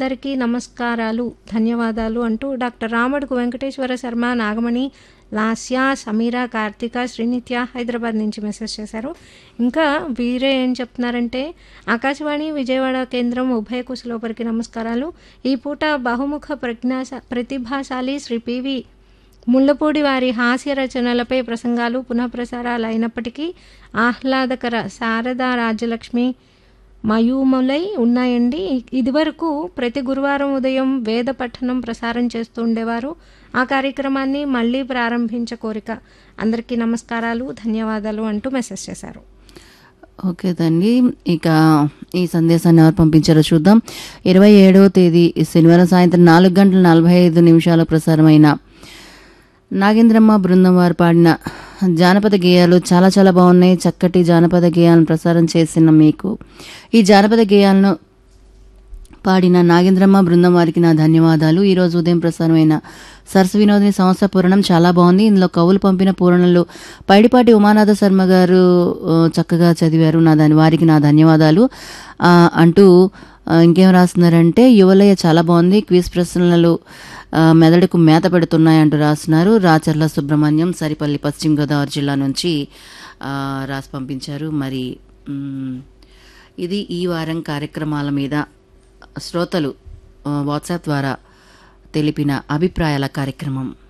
అందరికీ నమస్కారాలు ధన్యవాదాలు అంటూ డాక్టర్ రామడుగు వెంకటేశ్వర శర్మ నాగమణి లాస్య సమీర కార్తిక శ్రీనిత్య హైదరాబాద్ నుంచి మెసేజ్ చేశారు ఇంకా వీరే ఏం చెప్తున్నారంటే ఆకాశవాణి విజయవాడ కేంద్రం ఉభయ కుశలోపరికి నమస్కారాలు ఈ పూట బహుముఖ ప్రజ్ఞా ప్రతిభాశాలి శ్రీ పివి ముళ్ళపూడి వారి హాస్య రచనలపై ప్రసంగాలు పునఃప్రసారాలు అయినప్పటికీ ఆహ్లాదకర శారదా రాజ్యలక్ష్మి మయూములై ఉన్నాయండి ఇదివరకు ప్రతి గురువారం ఉదయం వేద పఠనం ప్రసారం చేస్తూ ఉండేవారు ఆ కార్యక్రమాన్ని మళ్ళీ ప్రారంభించ కోరిక అందరికీ నమస్కారాలు ధన్యవాదాలు అంటూ మెసేజ్ చేశారు ఓకే తండ్రి ఇక ఈ సందేశాన్ని ఎవరు పంపించారో చూద్దాం ఇరవై ఏడవ తేదీ శనివారం సాయంత్రం నాలుగు గంటల నలభై ఐదు నిమిషాలు ప్రసారమైన నాగేంద్రమ్మ బృందం వారు పాడిన జానపద గేయాలు చాలా చాలా బాగున్నాయి చక్కటి జానపద గేయాలను ప్రసారం చేసిన మీకు ఈ జానపద గేయాలను పాడిన నాగేంద్రమ్మ బృందం వారికి నా ధన్యవాదాలు ఈరోజు ఉదయం ప్రసారమైన సరస వినోదిని సంస్థ పూరణం చాలా బాగుంది ఇందులో కవులు పంపిన పూరణలు పైడిపాటి ఉమానాథ శర్మ గారు ఆ, చక్కగా చదివారు నా దాని వారికి నా ధన్యవాదాలు ఆ, అంటూ ఆ, ఇంకేం రాస్తున్నారంటే యువలయ చాలా బాగుంది క్విజ్ ప్రశ్నలు ఆ, మెదడుకు మేత పెడుతున్నాయి అంటూ రాస్తున్నారు రాచర్ల సుబ్రహ్మణ్యం సరిపల్లి పశ్చిమ గోదావరి జిల్లా నుంచి ఆ, రాసి పంపించారు మరి మ్, ఇది ఈ వారం కార్యక్రమాల మీద శ్రోతలు ఆ, వాట్సాప్ ద్వారా తెలిపిన అభిప్రాయాల కార్యక్రమం